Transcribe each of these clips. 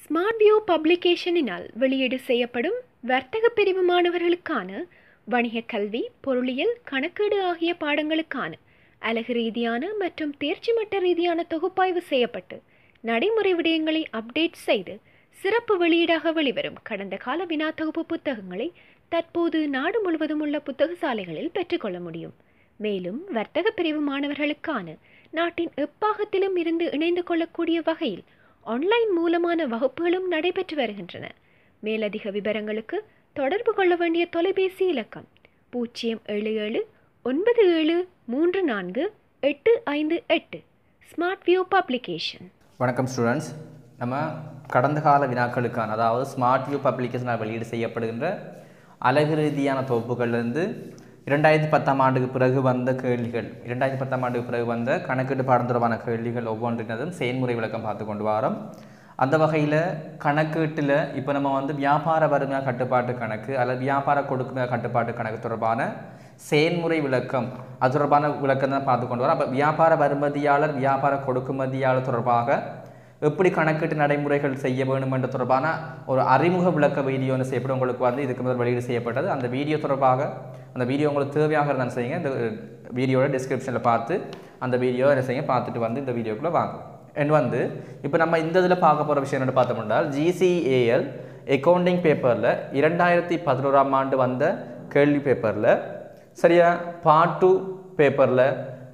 Smart view பப்ளிகேஷனினால் வெளியீடு செய்யப்படும் வர்த்தக பிரிவு மாணவர்களுக்கான வணிக கல்வி பொருளியல் கணக்கீடு ஆகிய பாடங்களுக்கான அலகு ரீதியான மற்றும் தேர்ச்சி மட்ட ரீதியான தொகுப்பாய்வு செய்யப்பட்டு நடைமுறை விடயங்களை அப்டேட் செய்து சிறப்பு வெளியீடாக வெளிவரும் கடந்த கால வினா தொகுப்பு புத்தகங்களை தற்போது நாடு முழுவதும் உள்ள புத்தக சாலைகளில் பெற்றுக்கொள்ள முடியும் மேலும் வர்த்தக பிரிவு மாணவர்களுக்கான நாட்டின் எப்பாகத்திலும் இருந்து இணைந்து கொள்ளக்கூடிய வகையில் ஆன்லைன் மூலமான வகுப்புகளும் நடைபெற்று வருகின்றன மேலதிக விவரங்களுக்கு தொடர்பு கொள்ள வேண்டிய தொலைபேசி இலக்கம் பூஜ்ஜியம் ஏழு ஏழு ஒன்பது ஏழு மூன்று நான்கு எட்டு ஐந்து எட்டு ஸ்மார்ட் வியூ பப்ளிகேஷன் வணக்கம் ஸ்டூடெண்ட்ஸ் நம்ம கடந்த கால வினாக்களுக்கான அதாவது ஸ்மார்ட் வியூ பப்ளிகேஷனால் வெளியீடு செய்யப்படுகின்ற அழகு ரீதியான தொகுப்புகள்லேருந்து இரண்டாயிரத்தி பத்தாம் ஆண்டுக்கு பிறகு வந்த கேள்விகள் இரண்டாயிரத்தி பத்தாம் ஆண்டுக்கு பிறகு வந்த கணக்கீட்டு பாடம் தொடர்பான கேள்விகள் ஒவ்வொன்றினதும் செயல்முறை விளக்கம் பார்த்து கொண்டு வரோம் அந்த வகையில் கணக்கீட்டில் இப்போ நம்ம வந்து வியாபார வறுமையா கட்டுப்பாட்டு கணக்கு அல்லது வியாபார கொடுக்குமையா கட்டுப்பாட்டு கணக்கு தொடர்பான செயல்முறை விளக்கம் அது தொடர்பான விளக்கம் தான் பார்த்து கொண்டு வரோம் அப்போ வியாபார வருமதியாளர் வியாபார கொடுக்குமதியாளர் தொடர்பாக எப்படி கணக்கீட்டு நடைமுறைகள் செய்ய வேண்டும் என்ற தொடர்பான ஒரு அறிமுக விளக்க வீடியோ ஒன்று செய்யப்படும் உங்களுக்கு வந்து இதுக்கு முதல் வெளியீடு செய்யப்பட்டது அந்த வீடியோ தொடர்பாக அந்த வீடியோ உங்களுக்கு தேவையாக இருந்தாலும் செய்யுங்க இந்த வீடியோட டிஸ்கிரிப்ஷனில் பார்த்து அந்த வீடியோ என்ன செய்யுங்க பார்த்துட்டு வந்து இந்த வீடியோக்குள்ளே வாங்க என் வந்து இப்போ நம்ம இந்த இதில் பார்க்க போகிற விஷயம் என்ன பார்த்தோம்னால் ஜிசிஏஎல் அக்கௌண்டிங் பேப்பரில் இரண்டாயிரத்தி பதினோராம் ஆண்டு வந்த கேள்வி பேப்பரில் சரியா பார்ட் டூ பேப்பரில்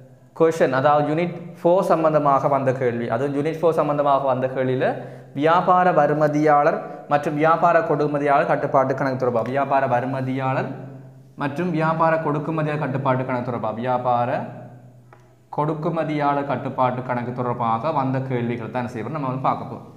கொஷன் அதாவது யூனிட் ஃபோர் சம்பந்தமாக வந்த கேள்வி அதுவும் யூனிட் ஃபோர் சம்பந்தமாக வந்த கேள்வியில் வியாபார வருமதியாளர் மற்றும் வியாபார கொடுமதியாளர் கட்டுப்பாட்டு கணக்கு தொடர்பாக வியாபார வருமதியாளர் மற்றும் வியாபார கொடுக்குமதியாளர் கட்டுப்பாட்டு கணக்கு தொடர்பாக வியாபார கொடுக்குமதியாளர் கட்டுப்பாட்டு கணக்கு தொடர்பாக வந்த கேள்விகள் தான் செய்வோம் நம்ம வந்து பார்க்க போகிறோம்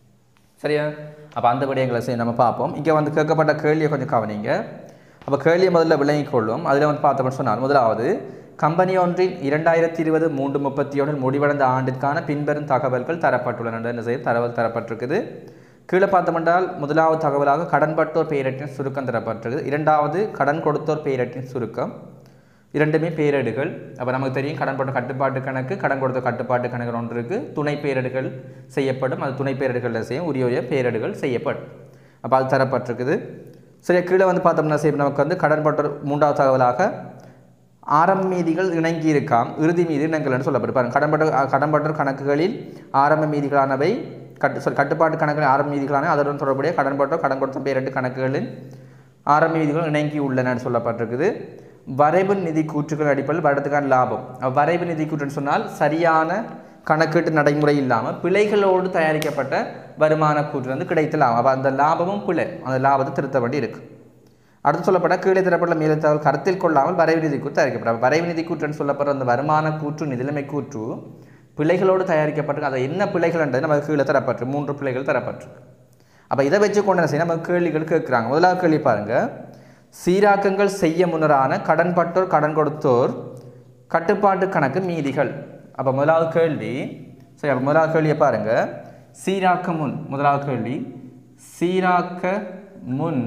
சரியா அப்போ அந்த விடயங்களை செய்ய நம்ம பார்ப்போம் இங்கே வந்து கேட்கப்பட்ட கேள்வியை கொஞ்சம் கவனிங்க அப்போ கேள்வியை முதல்ல விளங்கிக் கொள்வோம் அதில் வந்து பார்த்தோம்னு சொன்னால் முதலாவது கம்பெனி ஒன்றின் இரண்டாயிரத்தி இருபது மூன்று முப்பத்தி ஒன்றில் முடிவடைந்த ஆண்டிற்கான பின்வரும் தகவல்கள் தரப்பட்டுள்ளன என்ன செய்ய தகவல் தரப்பட்டிருக்குது கீழே பார்த்தோம்னால் முதலாவது தகவலாக கடன்பட்டோர் பெயரட்டின் சுருக்கம் தரப்பட்டிருக்குது இரண்டாவது கடன் கொடுத்தோர் பெயரட்டின் சுருக்கம் இரண்டுமே பேரேடுகள் அப்போ நமக்கு தெரியும் கடன்பட்ட கட்டுப்பாட்டு கணக்கு கடன் கொடுத்த கட்டுப்பாட்டு கணக்கு ஒன்று இருக்குது துணை பேரேடுகள் செய்யப்படும் அது துணை பேரேடுகளில் செய்யும் உரிய உரிய பேரேடுகள் செய்யப்படும் அப்போ அது தரப்பட்டிருக்குது சரி கீழே வந்து பார்த்தோம்னா சரி நமக்கு வந்து கடன்பட்டோர் மூன்றாவது தகவலாக ஆரம்ப மீதிகள் இணங்கி இருக்காம் இறுதி மீதி இணங்கலன்னு சொல்லப்பட்டு பாருங்க கடன்பட்ட கடன்பட்டோர் கணக்குகளில் ஆரம்ப மீதிகளானவை கட்டு சொல் கட்டுப்பாட்டு கணக்குகளில் ஆரம்ப மீதிகளான அதனுடன் தொடர்புடைய கடன்பட்டோர் கடன் கொடுத்த பேரட்டு கணக்குகளின் ஆரம்ப மீதிகள் இணங்கி உள்ளன சொல்லப்பட்டிருக்குது வரைவு நிதி கூற்றுகள் அடிப்படையில் வருடத்துக்கான லாபம் வரைவு நிதி கூற்றுன்னு சொன்னால் சரியான கணக்கீட்டு நடைமுறை இல்லாமல் பிழைகளோடு தயாரிக்கப்பட்ட வருமான கூற்று வந்து கிடைத்த லாபம் அப்போ அந்த லாபமும் பிழை அந்த லாபத்தை திருத்த வேண்டி இருக்கு அடுத்து சொல்லப்பட்ட கீழே தரப்பட்ட மேலே தகவல் கருத்தில் கொள்ளாமல் வரைவு நிதி கூற்று தயாரிக்கப்படும் வரைவு நிதி கூற்றுன்னு சொல்லப்படுற அந்த வருமான கூற்று நிதிலைமை கூற்று பிழைகளோடு தயாரிக்கப்பட்டு அது என்ன பிழைகள்ன்றது நமக்கு கீழே தரப்பட்டு மூன்று பிழைகள் தரப்பட்டு அப்போ இதை வச்சு கொண்டு என்ன செய்யணும் நம்ம கேள்விகள் கேட்குறாங்க முதலாவது கேள்வி பாருங்கள் சீராக்கங்கள் செய்ய முன்னரான கடன்பட்டோர் கடன் கொடுத்தோர் கட்டுப்பாட்டு கணக்கு மீதிகள் அப்போ முதலாவது கேள்வி சரி அப்போ முதலாவது கேள்வியை பாருங்க சீராக்க முன் முதலாவது கேள்வி சீராக்க முன்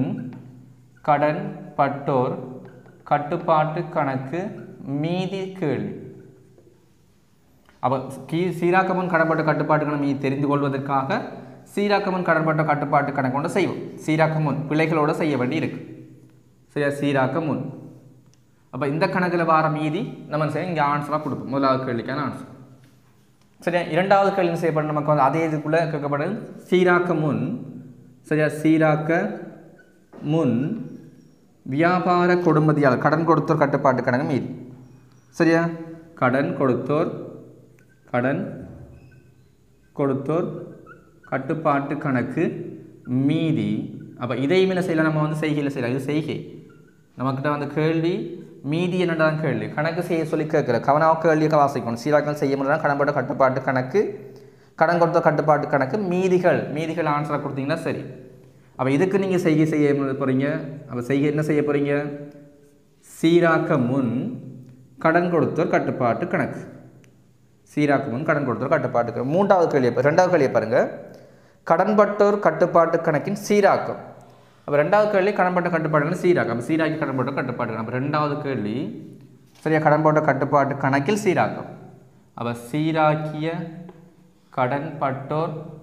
கடன் பட்டோர் கட்டுப்பாட்டு கணக்கு மீதி கேள்வி அப்போ கீ சீராக்க முன் கடன்பட்ட கட்டுப்பாட்டு கணக்கு மீதி தெரிந்து கொள்வதற்காக சீராக்க முன் கடன்பட்ட கட்டுப்பாட்டு கணக்கு கொண்டு செய்வோம் சீராக்க முன் பிழைகளோடு செய்ய வேண்டி இருக்கு சரியா சீராக்க முன் அப்போ இந்த கணக்கில் வர மீதி நம்ம செய்ய இங்கே ஆன்சராக கொடுப்போம் முதலாவது கேள்விக்கான ஆன்சர் சரியா இரண்டாவது கேள்வி செய்யப்படும் நமக்கு வந்து அதே இதுக்குள்ளே கேட்கப்படுது சீராக்க முன் சரியா சீராக்க முன் வியாபார கொடுமதியாளர் கடன் கொடுத்தோர் கட்டுப்பாட்டு கணக்கு மீதி சரியா கடன் கொடுத்தோர் கடன் கொடுத்தோர் கட்டுப்பாட்டு கணக்கு மீதி அப்போ இதையும் என்ன செய்யலாம் நம்ம வந்து செய்கையில் செய்யலாம் இது செய்கை நம்மக்கிட்ட வந்து கேள்வி மீதி என்னதான் கேள்வி கணக்கு செய்ய சொல்லி கேட்குற கவனாக கேள்வியை வாசிக்கணும் சீராக்கள் செய்ய முடியாது கடன்பட்ட கட்டுப்பாட்டு கணக்கு கடன் கொடுத்த கட்டுப்பாட்டு கணக்கு மீதிகள் மீதிகள் ஆன்சரை கொடுத்தீங்கன்னா சரி அப்போ இதுக்கு நீங்கள் செய்கை செய்ய போகிறீங்க அப்போ செய்கை என்ன செய்ய போகிறீங்க சீராக்க முன் கடன் கொடுத்தோர் கட்டுப்பாட்டு கணக்கு சீராக்க முன் கடன் கொடுத்தோர் கட்டுப்பாட்டு கணக்கு மூன்றாவது கேள்வியை ரெண்டாவது கேள்வியை பாருங்கள் கடன்பட்டோர் கட்டுப்பாட்டு கணக்கின் சீராக்கம் அப்போ ரெண்டாவது கேள்வி கடன்பட்ட கட்டுப்பாடுகள் சீராக்கம் அப்போ சீராக்கி கடன்பட்ட கட்டுப்பாடு அப்போ ரெண்டாவது கேள்வி சரியா கடன்பட்ட கட்டுப்பாட்டு கணக்கில் சீராக்கம் அப்போ சீராக்கிய கடன்பட்டோர்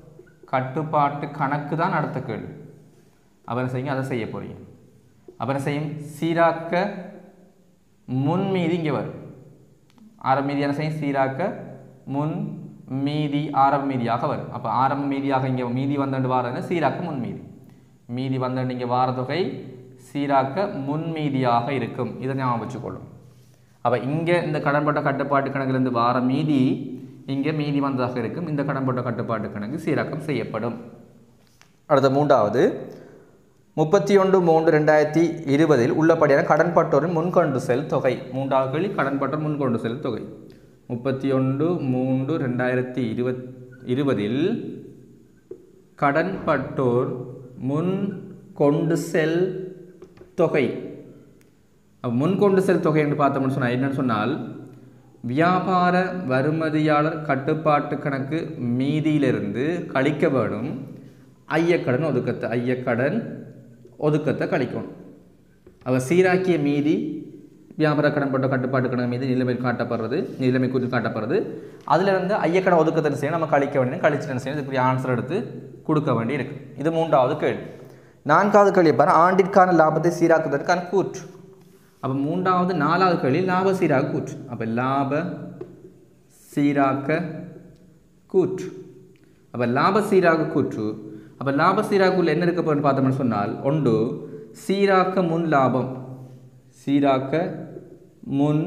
கட்டுப்பாட்டு கணக்கு தான் அடுத்த கேள்வி அப்போ என்ன செய்யுங்க அதை செய்ய போறீங்க அப்போ என்ன செய்யும் சீராக்க முன் மீதி இங்கே வரும் ஆரம்ப மீதி என்ன செய்யும் சீராக்க முன் மீதி ஆரம்ப மீதியாக வரும் அப்போ ஆரம்ப மீதியாக இங்கே மீதி வந்தண்டு வாரது சீராக்க முன் மீதி மீதி வந்தண்டு இங்கே வார தொகை சீராக்க முன் மீதியாக இருக்கும் இதை ஞாபகம் வச்சுக்கொள்ளும் அப்போ இங்கே இந்த கடன்பட்ட கட்டுப்பாட்டு கணக்கிலிருந்து வார மீதி இங்கே மீதி வந்ததாக இருக்கும் இந்த கடன்பட்ட கட்டுப்பாட்டு கணக்கு சீராக்கம் செய்யப்படும் அடுத்த மூன்றாவது முப்பத்தி ஒன்று மூன்று ரெண்டாயிரத்தி இருபதில் உள்ளபடியான கடன்பட்டோரின் முன்கொண்டு செல் தொகை மூன்றாவது கேள்வி கடன்பட்டோர் முன்கொண்டு செல் தொகை முப்பத்தி ஒன்று மூன்று ரெண்டாயிரத்தி இருபத் இருபதில் கடன்பட்டோர் முன் கொண்டு செல் தொகை அப்ப முன் கொண்டு செல் தொகை என்று பார்த்தோம்னு சொன்னால் என்னன்னு சொன்னால் வியாபார வருமதியாளர் கட்டுப்பாட்டு கணக்கு மீதியிலிருந்து கழிக்க வேணும் ஐயக்கடன் ஒதுக்கத்தை ஐயக்கடன் ஒதுக்கத்தை கழிக்கணும் அவ சீராக்கிய மீதி வியாபார கடன் போட்ட கட்டுப்பாட்டு கணக்கு மீது நிலைமை காட்டப்படுறது நிலைமை குறித்து காட்டப்படுறது அதிலிருந்து ஐயக்கடன் ஒதுக்கத்தை செய்யணும் நம்ம கழிக்க வேண்டிய கழிச்சு என்ன செய்யணும் இதுக்கு ஆன்சர் எடுத்து கொடுக்க வேண்டி இருக்கு இது மூன்றாவது கேள்வி நான்காவது கேள்வி பாரு ஆண்டிற்கான லாபத்தை சீராக்குவதற்கான கூற்று அப்போ மூன்றாவது நாலாவது கேள்வி லாப சீராக கூற்று அப்போ லாப சீராக்க கூற்று அப்போ லாப சீராக கூற்று அப்போ லாப சீராக்குள்ள என்ன இருக்க போகுதுன்னு பார்த்தோம்னு சொன்னால் ஒன்று சீராக்க முன் லாபம் சீராக்க முன்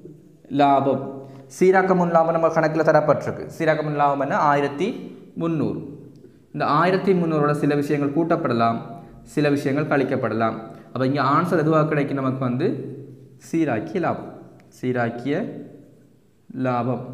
லாபம் சீராக்க முன் லாபம் நம்ம கணக்கில் தரப்பட்டிருக்கு சீராக்க முன் லாபம் என்ன ஆயிரத்தி முந்நூறு இந்த ஆயிரத்தி முந்நூறோட சில விஷயங்கள் கூட்டப்படலாம் சில விஷயங்கள் கழிக்கப்படலாம் அப்போ இங்கே ஆன்சர் எதுவாக கிடைக்கும் நமக்கு வந்து சீராக்கிய லாபம் சீராக்கிய லாபம்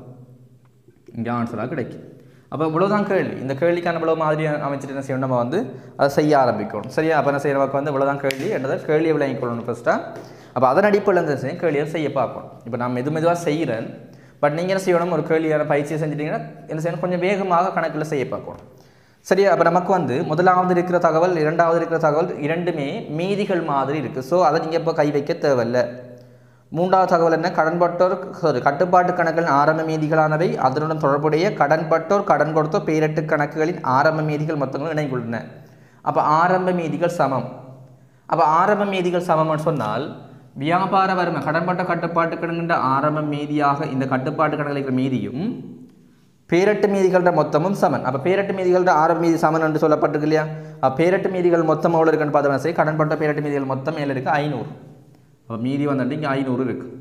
இங்கே ஆன்சராக கிடைக்கும் அப்போ இவ்வளோதான் கேள்வி இந்த கேள்விக்கான இவ்வளோ மாதிரி அமைச்சிட்டு என்ன செய்யணும் நம்ம வந்து அதை செய்ய ஆரம்பிக்கணும் சரியா அப்போ என்ன செய்ய நமக்கு வந்து இவ்வளோதான் கேள்வி என்றதை கேள்வியை விளங்கிக்கொள்ளணும் ஃபஸ்ட்டாக அப்போ அதன் அடிப்படையில் இந்த செய்யும் கேள்வியை செய்ய பார்க்கணும் இப்போ நான் மெது மெதுவாக செய்கிறேன் பட் நீங்கள் என்ன செய்யணும் ஒரு கேள்வியான பயிற்சியை செஞ்சிட்டிங்கன்னா என்ன செய்யணும் கொஞ்சம் வேகமாக கணக்கில் செய்ய பார்க்கணும் சரியா அப்போ நமக்கு வந்து முதலாவது இருக்கிற தகவல் இரண்டாவது இருக்கிற தகவல் இரண்டுமே மீதிகள் மாதிரி இருக்குது ஸோ அதை நீங்கள் இப்போ கை வைக்க தேவையில்லை மூன்றாவது தகவல் என்ன கடன்பட்டோர் சாரி கட்டுப்பாட்டு கணக்குகளின் ஆரம்ப மீதிகளானவை அதனுடன் தொடர்புடைய கடன்பட்டோர் கடன் கொடுத்தோர் பேரட்டு கணக்குகளின் ஆரம்ப மீதிகள் மொத்தங்களும் இணைந்துள்ளன அப்போ ஆரம்ப மீதிகள் சமம் அப்போ ஆரம்ப மீதிகள் சமம்னு சொன்னால் வியாபார வறுமை கடன்பட்ட கட்டுப்பாட்டு கணக்குன்ற ஆரம்ப மீதியாக இந்த கட்டுப்பாட்டு கணக்கில் இருக்கிற மீதியும் பேரட்டு மீதிகள மொத்தமும் சமன் அப்போ பேரட்டு மீதிகள ஆரம்ப மீதி சமன் என்று சொல்லப்பட்டிருக்கு இல்லையா அப்போ பேரட்டு மீதிகள் மொத்தம் எவ்வளோ இருக்குன்னு பார்த்தோம்னா சரி கடன்பட்ட பேரட்டு மீதிகள் மொத்தம் மேலே இருக்குது ஐநூறு அப்போ மீதி வந்துட்டு இங்கே ஐநூறு இருக்குது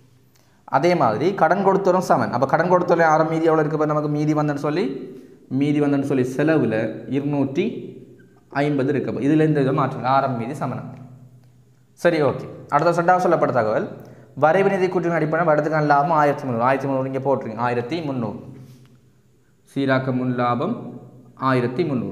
அதே மாதிரி கடன் கொடுத்தோரும் சமன் அப்போ கடன் கொடுத்தோரும் ஆரம்ப மீதி எவ்வளோ இருக்குது நமக்கு மீதி வந்தேன்னு சொல்லி மீதி வந்தேன்னு சொல்லி செலவில் இருநூற்றி ஐம்பது இருக்கு அப்போ இதில் இந்த இதை மாற்றுங்க ஆரம்ப மீதி சமனம் சரி ஓகே அடுத்த ரெண்டாவது சொல்லப்பட்ட தகவல் வரைவு நிதி கூட்டின் அடிப்படையில் வடத்துக்கான லாபம் ஆயிரத்தி முந்நூறு ஆயிரத்தி முந்நூறு இங்கே போட்டுருங்க ஆயிரத்தி முந்நூறு சீராக்க முன் லாபம் ஆயிரத்தி முந்நூறு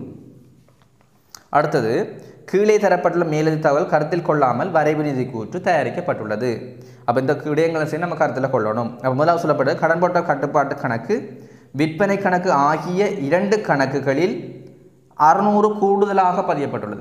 அடுத்தது கீழே தரப்பட்டுள்ள மேலதி தகவல் கருத்தில் கொள்ளாமல் வரைவு நிதி கூற்று தயாரிக்கப்பட்டுள்ளது அப்போ இந்த விடயங்களை செய்ய நம்ம கருத்தில் கொள்ளணும் அப்போ முதலாவது சொல்லப்பட்டது கடன் போட்ட கட்டுப்பாட்டு கணக்கு விற்பனை கணக்கு ஆகிய இரண்டு கணக்குகளில் அறுநூறு கூடுதலாக பதியப்பட்டுள்ளது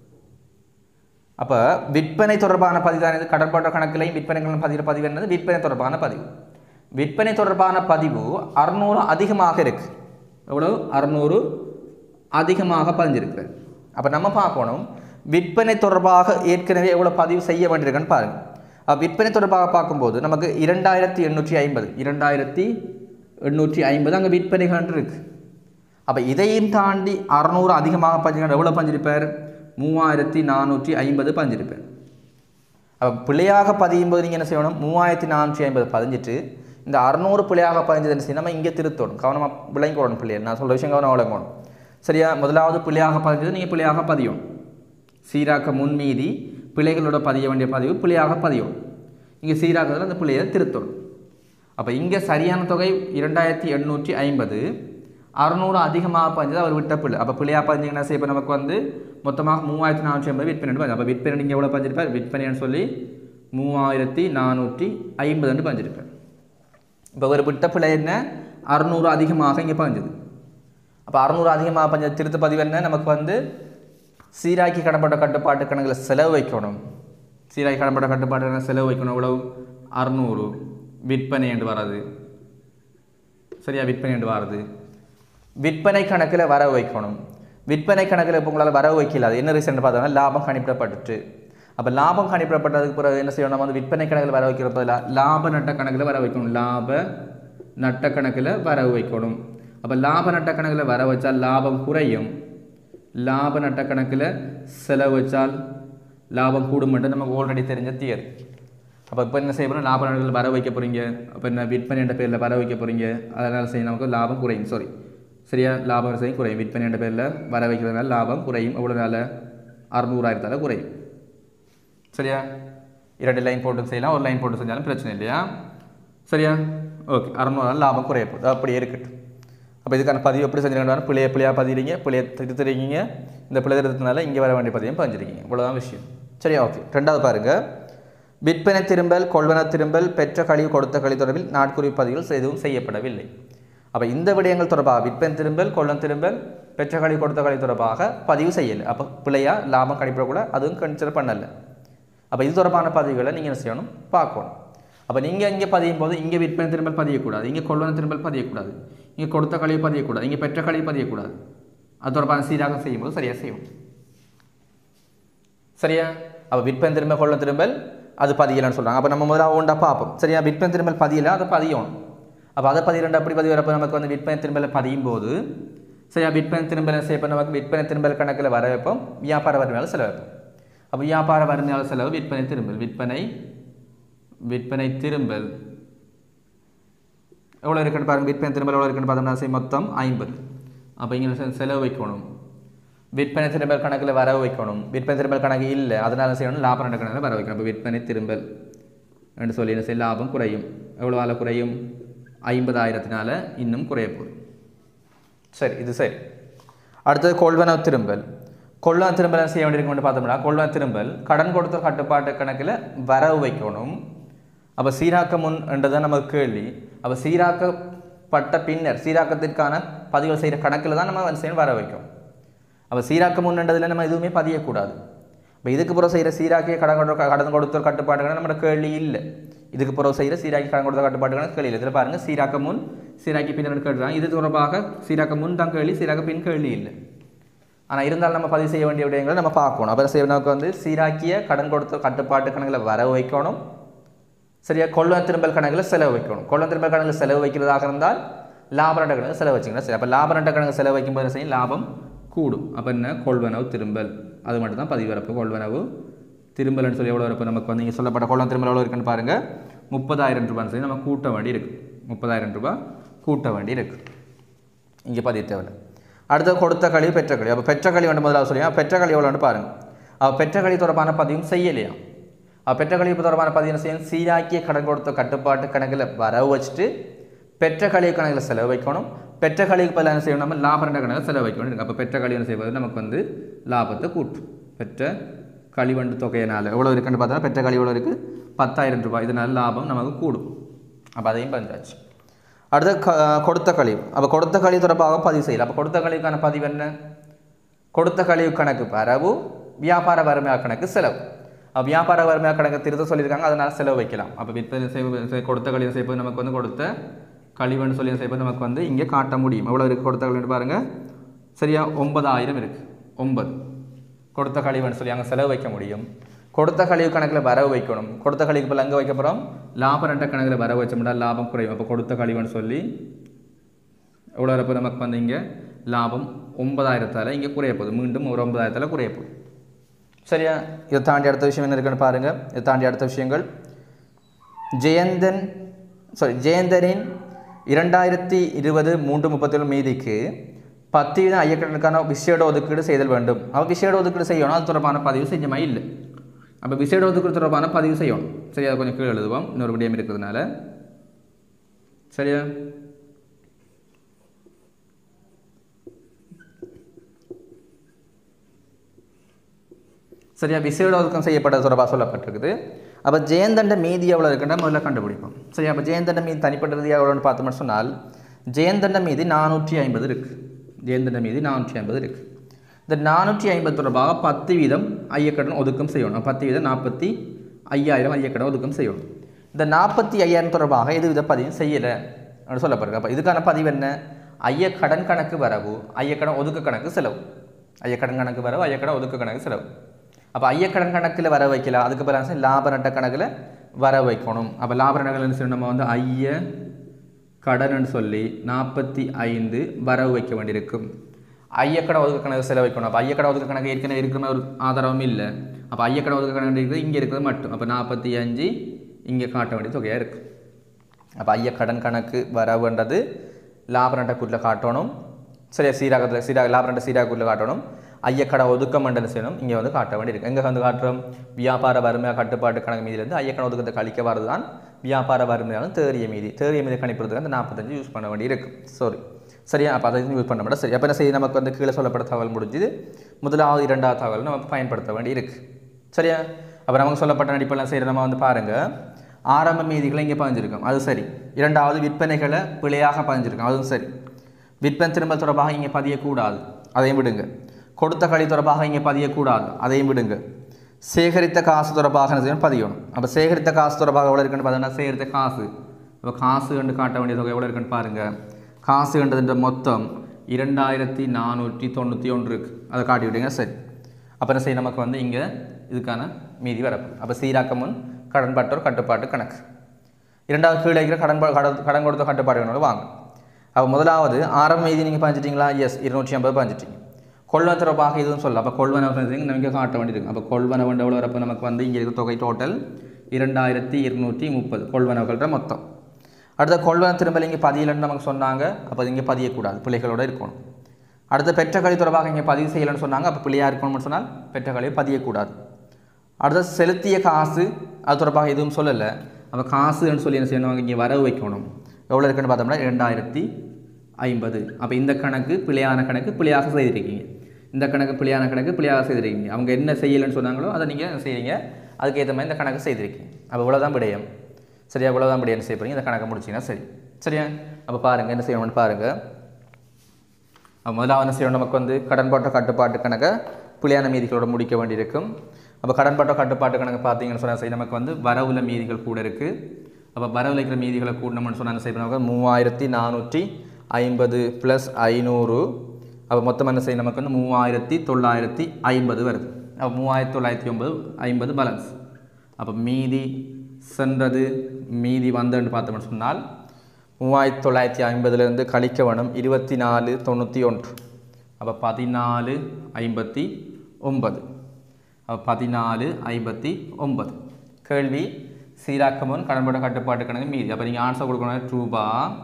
அப்போ விற்பனை தொடர்பான பதிவு தான் இது கடன் போட்ட கணக்கிலையும் விற்பனை பதிவு பதிவு என்னது விற்பனை தொடர்பான பதிவு விற்பனை தொடர்பான பதிவு அறுநூறு அதிகமாக இருக்கு எவ்வளோ அறுநூறு அதிகமாக பதிஞ்சிருக்கு அப்போ நம்ம பார்க்கணும் விற்பனை தொடர்பாக ஏற்கனவே எவ்வளோ பதிவு செய்ய வேண்டியிருக்குன்னு பாருங்கள் அப்போ விற்பனை தொடர்பாக பார்க்கும்போது நமக்கு இரண்டாயிரத்தி எண்ணூற்றி ஐம்பது இரண்டாயிரத்தி எண்ணூற்றி ஐம்பது அங்கே விற்பனைகள் இருக்கு அப்போ இதையும் தாண்டி அறநூறு அதிகமாக பஞ்சிருக்கார் எவ்வளோ பஞ்சிருப்பார் மூவாயிரத்தி நானூற்றி ஐம்பது பஞ்சிருப்பார் அப்போ பிழையாக பதியும் போது நீங்கள் என்ன செய்யணும் மூவாயிரத்தி நானூற்றி ஐம்பது பதிஞ்சிட்டு இந்த அறநூறு பிழையாக பதிஞ்சதுன்னு செய்ய நம்ம இங்கே திருத்தணும் கவனமாக விளங்கணும் பிள்ளையர் நான் சொல்கிற விஷயம் கவனம் விளங்கணும் சரியா முதலாவது பிழையாக பதிஞ்சது நீங்கள் பிழையாக பதியும் சீராக்க முன்மீதி பிழைகளோட பதிய வேண்டிய பதிவு பிழையாக பதியும் இங்கே சீராக்கத்தில் அந்த பிழையை திருத்தணும் அப்போ இங்கே சரியான தொகை இரண்டாயிரத்தி எண்ணூற்றி ஐம்பது அறநூறு அதிகமாக பதிஞ்சது அவர் விட்ட பிள்ளை அப்போ பிள்ளையாக பதிஞ்சிங்கன்னா செய்ய இப்போ நமக்கு வந்து மொத்தமாக மூவாயிரத்தி நானூற்றி ஐம்பது விற்பனை பதிஞ்சு அப்போ விற்பனை நீங்கள் எவ்வளோ பதிஞ்சிருப்பார் விற்பனைன்னு சொல்லி மூவாயிரத்தி நானூற்றி ஐம்பதுன்னு பதிஞ்சிருப்பார் இப்போ ஒரு விட்ட பிள்ளை என்ன அறநூறு அதிகமாக இங்கே பதிஞ்சது அப்போ அறநூறு அதிகமாக பஞ்ச திருத்த பதிவு என்ன நமக்கு வந்து சீராக்கி கடன்பட்ட கட்டுப்பாட்டு கணக்கில் செலவு வைக்கணும் சீராக்கி கடன்பட்ட கட்டுப்பாட்டு கணக்கில் செலவு வைக்கணும் எவ்வளவு அறநூறு விற்பனை என்று வராது சரியா விற்பனை என்று வராது விற்பனை கணக்கில் வரவு வைக்கணும் விற்பனை கணக்கில் இப்போ உங்களால் வரவு வைக்கல அது என்ன ரீசன் பார்த்தோம்னா லாபம் கணிப்பிடப்பட்டுட்டு அப்போ லாபம் கணிப்பிடப்பட்டதுக்கு பிறகு என்ன செய்யணும் நம்ம வந்து விற்பனை கணக்கில் வர வைக்கிற பதிலாக லாப நட்ட கணக்கில் வர வைக்கணும் லாப நட்ட கணக்கில் வரவு வைக்கணும் அப்போ லாப நட்ட கணக்கில் வர வச்சால் லாபம் குறையும் லாப நட்ட கணக்கில் செலவு வச்சால் லாபம் கூடுமென்று நமக்கு ஆல்ரெடி தெரிஞ்ச தியரி அப்போ இப்போ என்ன செய்ய போகிறோம் லாப நட்டத்தில் வர வைக்க போகிறீங்க அப்போ என்ன விற்பனை என்ற பேரில் வர வைக்க போகிறீங்க அதனால் செய்ய நமக்கு லாபம் குறையும் சாரி சரியா லாபம் செய்யும் குறையும் விற்பனை என்ற பேரில் வர வைக்கிறதுனால லாபம் குறையும் எவ்வளோ நாள் அறுநூறாயிரத்தால் குறையும் சரியா இரண்டு லைன் போட்டு செய்யலாம் ஒரு லைன் போட்டு செஞ்சாலும் பிரச்சனை இல்லையா சரியா ஓகே அறநூறு லாபம் குறைய போகுது அப்படியே இருக்கட்டும் அப்போ இதுக்கான பதிவு எப்படி செஞ்சுருக்கணும் பிள்ளைய பிள்ளையா பதிகிறீங்க பிள்ளைய திருத்துறீங்க இந்த பிள்ளை திருத்தனால இங்கே வர வேண்டிய பதிவையும் பதிஞ்சிருக்கீங்க இவ்வளோதான் விஷயம் சரியா ஓகே ரெண்டாவது பாருங்க விற்பனை திரும்பல் கொள்வன திரும்பல் பெற்ற கழிவு கொடுத்த கழிவு தொடர்பில் நாட்குறிப்பு பதிவுகள் எதுவும் செய்யப்படவில்லை அப்போ இந்த விடயங்கள் தொடர்பாக விற்பனை திரும்பல் கொள்ளன் திரும்பல் பெற்ற கழிவு கொடுத்த கழிவு தொடர்பாக பதிவு செய்யலை அப்போ பிள்ளையா லாபம் கணிப்பிடக்கூட அதுவும் கன்சிடர் பண்ணலை அப்போ இது தொடர்பான பதிவுகளை நீங்கள் என்ன செய்யணும் பார்க்கணும் அப்போ நீங்கள் இங்கே பதியும் போது இங்கே விற்பனை திரும்பல் பதியக்கூடாது இங்கே கொள்வன திரும்பல் பதியக்கூடாது இங்கே கொடுத்த கழிவு பதியக்கூடாது இங்கே பெற்ற கழிவு பதியக்கூடாது அது தொடர்பான சீராக செய்யும்போது சரியாக செய்யும் சரியா அப்போ விற்பனை திரும்ப கொள்ள திரும்பல் அது பதியலைன்னு சொல்கிறாங்க அப்போ நம்ம முதல்ல ஒன்றா பார்ப்போம் சரியா விற்பனை திரும்பல் பதியலை அதை பதியணும் அப்போ அதை பதிரெண்டு அப்படி பதிவு வரப்போ நமக்கு வந்து விற்பனை திரும்பலை பதியும் போது சரியா விற்பனை திரும்பலை செய்யப்போ நமக்கு விற்பனை திரும்பல் கணக்கில் வர வைப்போம் வியாபார வறுமையால் செலவு வைப்போம் அப்போ வியாபார வறுமையால் செலவு விற்பனை திரும்பல் விற்பனை விற்பனை திரும்பல் எவ்வளோ இருக்குன்னு பாருங்க விற்பனை திரும்பல் எவ்வளோ இருக்குன்னு பார்த்தோம்னா சரி மொத்தம் ஐம்பது அப்போ இங்கே செலவு வைக்கணும் விற்பனை திரும்பல் கணக்கில் வரவு வைக்கணும் விற்பனை திரும்பல் கணக்கு இல்லை அதனால செய்யணும் லாப நட்ட கணக்கில் வர வைக்கணும் அப்போ விற்பனை திரும்பல் என்று சொல்லி என்ன செய்ய லாபம் குறையும் எவ்வளோ ஆள குறையும் ஐம்பதாயிரத்தினால இன்னும் குறைய போகுது சரி இது சரி அடுத்தது கொள்வனவு திரும்பல் கொள்வன திரும்பல் என்ன செய்ய வேண்டியிருக்கும்னு பார்த்தோம்னா கொள்வன திரும்பல் கடன் கொடுத்த கட்டுப்பாட்டு கணக்கில் வரவு வைக்கணும் அப்போ சீராக்க முன் என்றதான் நமக்கு கேள்வி அப்போ சீராக்கப்பட்ட பின்னர் சீராக்கத்திற்கான பதிவுகள் செய்கிற கணக்கில் தான் நம்ம வந்து செய்யணும் வர வைக்கும் அப்போ சீராக்க முன்னன்றதில் நம்ம எதுவுமே பதியக்கூடாது இப்போ இதுக்கு பிறகு செய்கிற சீராக்கிய கடன் கொடுத்த கடன் கொடுத்த கட்டுப்பாடுகள் நம்மளோட கேள்வி இல்லை இதுக்கு பிறகு செய்கிற சீராக்கி கடன் கொடுத்த கட்டுப்பாடுகள் கேள்வி இல்லை இதில் பாருங்கள் சீராக்க முன் சீராக்கி பின்னர் கேட்டுறாங்க இது தொடர்பாக சீராக்க முன் தான் கேள்வி சீராக்க பின் கேள்வி இல்லை ஆனால் இருந்தாலும் நம்ம பதிவு செய்ய வேண்டிய விடயங்களை நம்ம பார்க்கணும் அப்புறம் செய்ய நமக்கு வந்து சீராக்கிய கடன் கொடுத்த கட்டுப்பாட்டு கணக்கில் வர வைக்கணும் சரியா கொள்வன் திரும்பல் கணக்கில் செலவு வைக்கணும் கொள்வன் திரும்பல் கணக்கில் செலவு வைக்கிறதாக இருந்தால் லாப நட்ட கணக்கு செலவு வச்சிங்கன்னா சரி அப்போ லாப நட்ட கணக்கு செலவு வைக்கும்போது என்ன செய்யும் லாபம் கூடும் அப்போ என்ன கொள்வனவு திரும்பல் அது மட்டும் தான் பதிவு வரப்பு கொள்வனவு திரும்பல்னு சொல்லி எவ்வளோ வரப்பு நமக்கு வந்து இங்கே சொல்லப்பட்ட கொள்வன் திரும்பல் எவ்வளோ இருக்குன்னு பாருங்கள் முப்பதாயிரம் ரூபான்னு சொல்லி நம்ம கூட்ட வேண்டி இருக்குது முப்பதாயிரம் ரூபாய் கூட்ட வேண்டி இருக்குது இங்கே பதிவு தேவை அடுத்தது கொடுத்த கழிவு பெற்ற கழிவு அப்போ பெற்ற கழிவு வந்து முதலாவது சொல்லி பெற்ற கழிவு எவ்வளோன்னு பாருங்கள் அப்போ பெற்ற கழிவு தொடர்பான பதிவும் செய்யலையா அப்போ பெற்ற கழிவு தொடர்பான பதிவு என்ன செய்யணும் சீராக்கிய கடன் கொடுத்த கட்டுப்பாட்டு கணக்கில் வரவு வச்சுட்டு பெற்ற கழிவு கணக்கில் செலவு வைக்கணும் பெற்ற கழிவுக்கு பதிலாக என்ன செய்யணும் நம்ம லாப ரெண்ட கணக்கில் செலவு வைக்கணும் இருக்கு. அப்போ பெற்ற கழிவு என்ன செய்வது நமக்கு வந்து லாபத்தை கூட்டும் பெற்ற கழிவண்டு தொகையினால் எவ்வளோ இருக்குன்னு பார்த்தா பெற்ற கழிவு எவ்வளோ இருக்குது பத்தாயிரம் ரூபாய் இதனால் லாபம் நமக்கு கூடும் அப்போ அதையும் பஞ்சாச்சு அடுத்து க கொடுத்த கழிவு அப்போ கொடுத்த கழிவு தொடர்பாக பதிவு செய்யலாம் அப்போ கொடுத்த கழிவுக்கான பதிவு என்ன கொடுத்த கழிவு கணக்கு வரவு வியாபார வறுமையா கணக்கு செலவு அப்போ வியாபார வறுமையா கணக்கு திருத்த சொல்லியிருக்காங்க அதனால் செலவு வைக்கலாம் அப்போ விற்பனை செய்வது செய்- கொடுத்த கழிவு செய்வது நமக்கு வந்து கொடுத்த கழிவுன்னு சொல்லி செய்வது நமக்கு வந்து இங்கே காட்ட முடியும் எவ்வளோ இருக்குது கொடுத்த கழிவுன்னு பாருங்கள் சரியா ஒன்பதாயிரம் இருக்குது ஒன்பது கொடுத்த கழிவுன்னு சொல்லி அங்கே செலவு வைக்க முடியும் கொடுத்த கழிவு கணக்கில் வரவு வைக்கணும் கொடுத்த கழிவுக்கு பதில் அங்கே வைக்க போகிறோம் லாப நட்ட கணக்கில் வரவு வச்சோம்னா லாபம் குறையும் அப்போ கொடுத்த கழிவுன்னு சொல்லி எவ்வளோ இருப்போ நமக்கு வந்து இங்கே லாபம் ஒன்பதாயிரத்தால் இங்கே குறைய போகுது மீண்டும் ஒரு ஒன்பதாயிரத்தால் குறைய போகுது சரியா இதை தாண்டி அடுத்த விஷயம் என்ன இருக்குன்னு பாருங்கள் இதை தாண்டி அடுத்த விஷயங்கள் ஜெயந்தன் சாரி ஜெயந்தனின் இரண்டாயிரத்தி இருபது மூன்று முப்பத்தேழு மீதிக்கு பத்து வீதம் ஐயக்கடனுக்கான விசேட ஒதுக்கீடு செய்தல் வேண்டும் அவள் விசேட ஒதுக்கீடு செய்யணும் அது தொடர்பான பதிவு செஞ்ச இல்லை அப்போ விசேட ஒதுக்கீடு தொடர்பான பதிவு செய்யணும் சரியா அதை கொஞ்சம் கீழே எழுதுவோம் இன்னொரு விடயம் இருக்கிறதுனால சரியா சரியா விசேட ஒதுக்கம் செய்யப்பட்ட தொடர்பாக சொல்லப்பட்டிருக்குது அப்போ ஜெயந்தண்ட மீதி எவ்வளோ இருக்குன்ற முதல்ல கண்டுபிடிப்போம் சரி அப்போ ஜெயந்தண்ட மீதி தனிப்பட்ட ரீதியாக எவ்வளோன்னு பார்த்தோம்னு சொன்னால் ஜெயந்தண்ட மீதி நானூற்றி ஐம்பது இருக்குது ஜெயந்தண்ட மீதி நானூற்றி ஐம்பது இருக்குது இந்த நானூற்றி ஐம்பது தொடர்பாக பத்து வீதம் ஐயக்கடன் ஒதுக்கம் செய்யணும் பத்து வீதம் நாற்பத்தி ஐயாயிரம் ஐயக்கடன் ஒதுக்கம் செய்யணும் இந்த நாற்பத்தி ஐயாயிரம் தொடர்பாக எது வித பதிவும் செய்யலை அப்படின்னு சொல்லப்படுது அப்போ இதுக்கான பதிவு என்ன ஐய கடன் கணக்கு வரவு ஐயக்கடன் ஒதுக்க கணக்கு செலவு ஐயக்கடன் கணக்கு வரவு ஐயக்கடன் ஒதுக்க கணக்கு செலவு அப்போ ஐயக்கடன் கணக்கில் வர வைக்கலாம் அதுக்கு பிறகு லாப நட்ட கணக்கில் வர வைக்கணும் அப்போ லாப நட்ட சொல்லி நம்ம வந்து ஐய கடன்னு சொல்லி நாற்பத்தி ஐந்து வரவு வைக்க வேண்டியிருக்கும் ஐயக்கடன் ஒதுக்க கணக்கு செலவைக்கணும் அப்போ ஐயக்கடன் ஒதுக்க கணக்கு ஏற்கனவே இருக்கிற மாதிரி ஒரு ஆதாரமும் இல்லை அப்போ ஐயக்கடன் ஒதுக்க கணக்கு இருக்கிறது இங்கே இருக்கிறது மட்டும் அப்போ நாற்பத்தி அஞ்சு இங்கே காட்ட வேண்டிய தொகையாக இருக்குது அப்போ ஐய கடன் கணக்கு வரவுன்றது லாப நட்டக்கூட்டில் காட்டணும் சரியா சீராகத்தில் சீராக லாப நட்ட சீராகக்கூட்டில் காட்டணும் ஐயக்கடன் ஒதுக்க மண்டலம் செய்யணும் இங்கே வந்து காட்ட வேண்டியிருக்கு எங்கே வந்து காட்டுறோம் வியாபார வறுமை கட்டுப்பாட்டு கணக்கு மீதிலேருந்து ஐயக்கடன் ஒதுக்கத்தை கழிக்க வரது தான் வியாபார வறுமையான தேறிய மீதி தேறிய மீதி கணிப்பதுக்கு அந்த நாற்பத்தஞ்சு யூஸ் பண்ண வேண்டியிருக்கு சாரி சரியா அப்போ அதை யூஸ் பண்ண மாட்டோம் சரி அப்போ என்ன செய்ய நமக்கு வந்து கீழே சொல்லப்பட்ட தகவல் முடிஞ்சுது முதலாவது இரண்டாவது தகவல் நம்ம பயன்படுத்த வேண்டியிருக்கு சரியா அப்போ நமக்கு சொல்லப்பட்ட நடிப்பெல்லாம் செய்கிற நம்ம வந்து பாருங்கள் ஆரம்ப மீதிகளை இங்கே பதிஞ்சிருக்கோம் அது சரி இரண்டாவது விற்பனைகளை பிழையாக பதிஞ்சிருக்கோம் அதுவும் சரி விற்பனை திரும்ப தொடர்பாக இங்கே பதியக்கூடாது அதையும் விடுங்க கொடுத்த கழி தொடர்பாக இங்கே பதியக்கூடாது அதையும் விடுங்க சேகரித்த காசு தொடர்பாக என்ன செய்யணும் பதியணும் அப்போ சேகரித்த காசு தொடர்பாக எவ்வளோ இருக்குன்னு பார்த்தீங்கன்னா சேகரித்த காசு அப்போ காசு கண்டு காட்ட வேண்டிய தொகை எவ்வளோ இருக்குன்னு பாருங்கள் காசு கண்டதுன்ற மொத்தம் இரண்டாயிரத்தி நானூற்றி தொண்ணூற்றி ஒன்று இருக்குது அதை காட்டி விடுங்க சரி அப்போ என்ன செய்ய நமக்கு வந்து இங்கே இதுக்கான மீதி வரப்பு அப்போ சீராக்க முன் கடன்பட்டோர் கட்டுப்பாட்டு கணக்கு இரண்டாவது கீழே இருக்கிற கடன் ப- கடன் கடன் கொடுத்த கட்டுப்பாடு வேணும் வாங்க அப்போ முதலாவது ஆரம்ப மீதி நீங்கள் பாஞ்சிட்டிங்களா எஸ் இருநூற்றி ஐம்பது பாஞ்சிட்டீங்க கொள்வன தொடர்பாக இதுவும் சொல்லலாம் அப்போ கொள்வன நமக்கு காட்ட வேண்டியிருக்கு அப்போ கொள்வன வந்து எவ்வளோ வரப்போ நமக்கு வந்து இங்கே இருக்கிற தொகை டோட்டல் இரண்டாயிரத்தி இருநூற்றி முப்பது கொள்வனவுகள்ன்ற மொத்தம் அடுத்த கொள்வன திரும்ப இங்கே பதியலன்னு நமக்கு சொன்னாங்க அப்போ இங்கே பதியக்கூடாது பிள்ளைகளோட இருக்கணும் அடுத்த பெற்ற கல்வி தொடர்பாக இங்கே பதிவு செய்யலைன்னு சொன்னாங்க அப்போ பிள்ளையாக இருக்கணும்னு சொன்னால் பெற்ற கல்வியை பதியக்கூடாது அடுத்த செலுத்திய காசு அது தொடர்பாக எதுவும் சொல்லலை அப்போ காசுன்னு சொல்லி என்ன செய்யணும் இங்கே வரவு வைக்கணும் எவ்வளோ இருக்குன்னு பார்த்தோம்னா ரெண்டாயிரத்தி ஐம்பது அப்போ இந்த கணக்கு பிழையான கணக்கு பிழையாக செய்திருக்கீங்க இந்த கணக்கு பிழையான கணக்கு பிழையாக செய்திருக்கீங்க அவங்க என்ன செய்யலைன்னு சொன்னாங்களோ அதை நீங்கள் செய்கிறீங்க அதுக்கேற்ற மாதிரி இந்த கணக்கு செய்திருக்கீங்க அப்போ இவ்வளோதான் விடயம் சரியா இவ்வளோதான் விடயம் செய்ய போறீங்க இந்த கணக்கை முடிச்சிங்கன்னா சரி சரியா அப்போ பாருங்கள் என்ன செய்யணும்னு பாருங்கள் அப்ப முதலாவது என்ன செய்யணும் நமக்கு வந்து கடன்பட்ட கட்டுப்பாட்டு கணக்கை பிள்ளையான மீதிகளோட முடிக்க வேண்டியிருக்கும் அப்போ கடன்பட்ட கட்டுப்பாட்டு கணக்கு பார்த்தீங்கன்னு சொன்னால் சரி நமக்கு வந்து வரவுல மீதிகள் கூட இருக்குது அப்போ வரவுல இருக்கிற மீதிகளை கூடணும்னு சொன்னாங்க சரி நமக்கு மூவாயிரத்தி நானூற்றி ஐம்பது ப்ளஸ் ஐநூறு அப்போ மொத்தம் என்ன செய்யும் நமக்கு வந்து மூவாயிரத்தி தொள்ளாயிரத்தி ஐம்பது வருது அப்போ மூவாயிரத்தி தொள்ளாயிரத்தி ஒன்பது ஐம்பது பேலன்ஸ் அப்போ மீதி சென்றது மீதி வந்ததுன்னு பார்த்தோம்னு சொன்னால் மூவாயிரத்தி தொள்ளாயிரத்தி ஐம்பதுலேருந்து கழிக்க வேணும் இருபத்தி நாலு தொண்ணூற்றி ஒன்று அப்போ பதினாலு ஐம்பத்தி ஒன்பது அப்போ பதினாலு ஐம்பத்தி ஒன்பது கேள்வி சீராக்கமுன் கடன்பட கட்டுப்பாட்டு கணக்கு மீதி அப்போ நீங்கள் ஆன்சர் கொடுக்கணும் ரூபா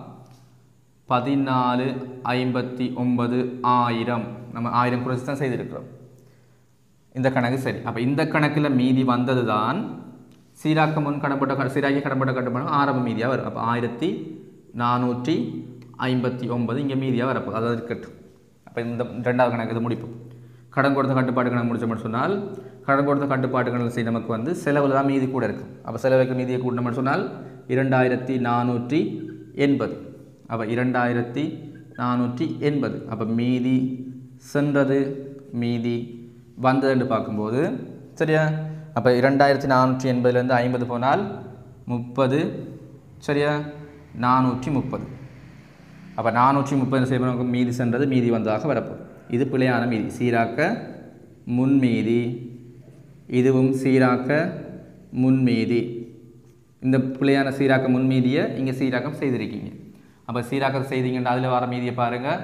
பதினாலு ஐம்பத்தி ஒன்பது ஆயிரம் நம்ம ஆயிரம் குறைச்சி தான் செய்திருக்கிறோம் இந்த கணக்கு சரி அப்போ இந்த கணக்கில் மீதி வந்தது தான் சீராக்க முன் கடன்பட்ட க- சீராக்கி கடன்பட்ட கட்டுப்பாடு ஆரம்ப மீதியாக வரும் அப்போ ஆயிரத்தி நானூற்றி ஐம்பத்தி ஒன்பது இங்கே மீதியாக வரப்போ அதாவது இருக்கட்டும் அப்போ இந்த ரெண்டாவது கணக்கு இது முடிப்போம் கடன் கொடுத்த கட்டுப்பாடு கணக்கு முடிச்சோம்னு சொன்னால் கடன் கொடுத்த கட்டுப்பாடு கணக்கு செய்ய நமக்கு வந்து செலவில் தான் மீதி கூட இருக்கும் அப்போ செலவுக்கு மீதியை கூட்டணும்னு சொன்னால் இரண்டாயிரத்தி நானூற்றி எண்பது அப்போ இரண்டாயிரத்தி நானூற்றி எண்பது அப்போ மீதி சென்றது மீதி வந்ததுன்னு பார்க்கும்போது சரியா அப்போ இரண்டாயிரத்தி நானூற்றி எண்பதுலேருந்து ஐம்பது போனால் முப்பது சரியா நானூற்றி முப்பது அப்போ நானூற்றி முப்பது செய்ய நமக்கு மீதி சென்றது மீதி வந்ததாக வரப்போகுது இது பிழையான மீதி சீராக்க முன்மீதி இதுவும் சீராக்க முன்மீதி இந்த பிழையான சீராக்க முன்மீதியை இங்கே சீராக்கம் செய்திருக்கீங்க அப்போ சீராக்கம் செய்தீங்கன்னா அதில் வர மீதியை பாருங்கள்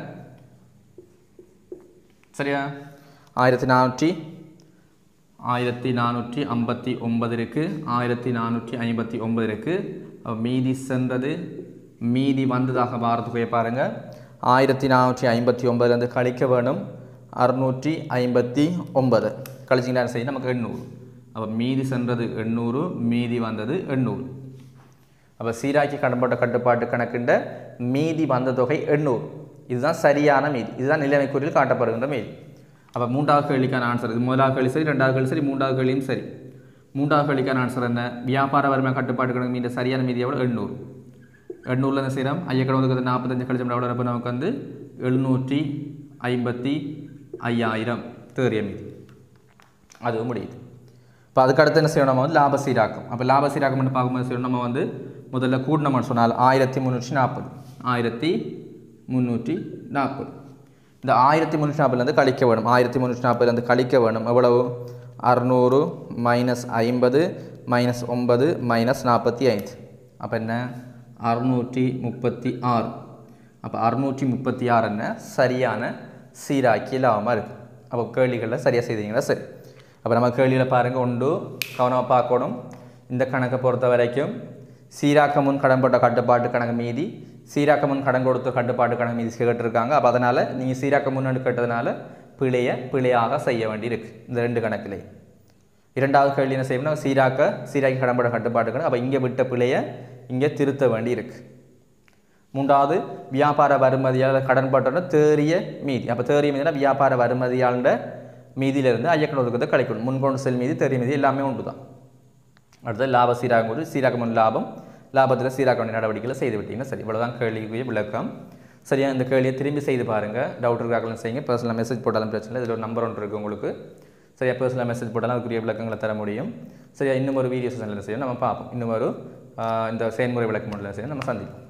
சரியா ஆயிரத்தி நானூற்றி ஆயிரத்தி நானூற்றி ஐம்பத்தி ஒன்பது இருக்குது ஆயிரத்தி நானூற்றி ஐம்பத்தி ஒன்பது இருக்குது மீதி சென்றது மீதி வந்ததாக வாரத்துக்கு பாருங்கள் ஆயிரத்தி நானூற்றி ஐம்பத்தி ஒன்பதுலேருந்து கழிக்க வேணும் அறுநூற்றி ஐம்பத்தி ஒன்பது கழிச்சிங்கன்னா செய்ய நமக்கு எண்ணூறு அப்போ மீதி சென்றது எண்ணூறு மீதி வந்தது எண்ணூறு அப்போ சீராக்கி கடன்பட்ட கட்டுப்பாட்டு கணக்குண்ட மீதி வந்த தொகை எண்ணூறு இதுதான் சரியான மீதி இதுதான் நிலைமைக்குறியில் காட்டப்படுகின்ற மீதி அப்போ மூன்றாவது கேள்விக்கான ஆன்சர் இது முதலாவது கேள்வி சரி ரெண்டாவது கேள்வி சரி மூன்றாவது கேள்வியும் சரி மூன்றாவது கேள்விக்கான ஆன்சர் என்ன வியாபார வறுமை கட்டுப்பாட்டு கணக்கு மீது சரியான மீதி எவ்வளோ எண்ணூறு எண்ணூறில் என்ன செய்கிறோம் ஐயக்கடன் ஒதுக்கிறது நாற்பத்தஞ்சு கழிச்சோம் எவ்வளோ வரப்போ நமக்கு வந்து எழுநூற்றி ஐம்பத்தி ஐயாயிரம் தேறிய மீதி அதுவும் முடியுது இப்போ அதுக்கு அடுத்து என்ன செய்யணும் நம்ம வந்து லாப சீராக்கம் அப்போ லாப சீராக்கம் பார்க்கும்போது செய்யணும் நம்ம வந்து முதல்ல கூட்டினோம்னு சொன்னால் ஆயிரத்தி முந்நூற்றி நாற்பது ஆயிரத்தி முந்நூற்றி நாற்பது இந்த ஆயிரத்தி முந்நூற்றி நாற்பதுலேருந்து கழிக்க வேணும் ஆயிரத்தி முந்நூற்றி நாற்பதுலேருந்து கழிக்க வேணும் எவ்வளவு அறுநூறு மைனஸ் ஐம்பது மைனஸ் ஒன்பது மைனஸ் நாற்பத்தி ஐந்து அப்போ என்ன அறுநூற்றி முப்பத்தி ஆறு அப்போ அறுநூற்றி முப்பத்தி ஆறு என்ன சரியான சீராக்கி இல்லாமல் இருக்குது அப்போ கேள்விகளில் சரியாக செய்தீங்கன்னா சரி அப்போ நம்ம கேள்வியில் பாருங்கள் உண்டு கவனமாக பார்க்கணும் இந்த கணக்கை பொறுத்த வரைக்கும் சீராக்க முன் கடன் போட்ட கட்டுப்பாட்டு கணக்கு மீதி சீராக்க முன் கடன் கொடுத்த கட்டுப்பாட்டு கணக்கு மீதி கேட்டிருக்காங்க அப்போ அதனால் நீங்கள் சீராக்க முன்னாடி கேட்டதுனால பிழையை பிழையாக செய்ய வேண்டியிருக்கு இந்த ரெண்டு கணக்கிலே இரண்டாவது கேள்வி என்ன செய்யணும்னா சீராக்க சீராக்கி கடன் போட்ட கட்டுப்பாட்டு கணக்கு அப்போ இங்கே விட்ட பிழையை இங்கே திருத்த வேண்டி இருக்கு மூன்றாவது வியாபார வருமதியால் கடன் பட்டோன்னா தேறிய மீதி அப்போ தேறிய மீதினா வியாபார வருமதியாள மீதியிலிருந்து ஐயக்கண ஒதுக்கத்தை கழிக்கணும் முன்கொண்டு செல் மீதி தேறிய மீதி எல்லாமே உண்டு தான் அடுத்தது லாப சீராகும் போது சீராக்கமன் லாபம் லாபத்தில் சீராக்க வேண்டிய நடவடிக்கைகளை செய்து விட்டீங்கன்னா சரி இவ்வளோதான் கேள்விக்குரிய விளக்கம் சரியா இந்த கேள்வியை திரும்பி செய்து பாருங்கள் டவுட் இருக்காங்களும் செய்யுங்க பர்சனலாக மெசேஜ் போட்டாலும் பிரச்சனை இல்லை இதில் ஒரு நம்பர் ஒன்று இருக்குது உங்களுக்கு சரியா பர்சனலாக மெசேஜ் போட்டாலும் அதுக்குரிய விளக்கங்களை தர முடியும் சரியா இன்னும் ஒரு வீடியோ செஷனில் செய்யும் நம்ம பார்ப்போம் இன்னும் ஒரு ஆஹ், இந்த செயல்முறை விளக்கம் செய்யும் நம்ம சந்திப்போம்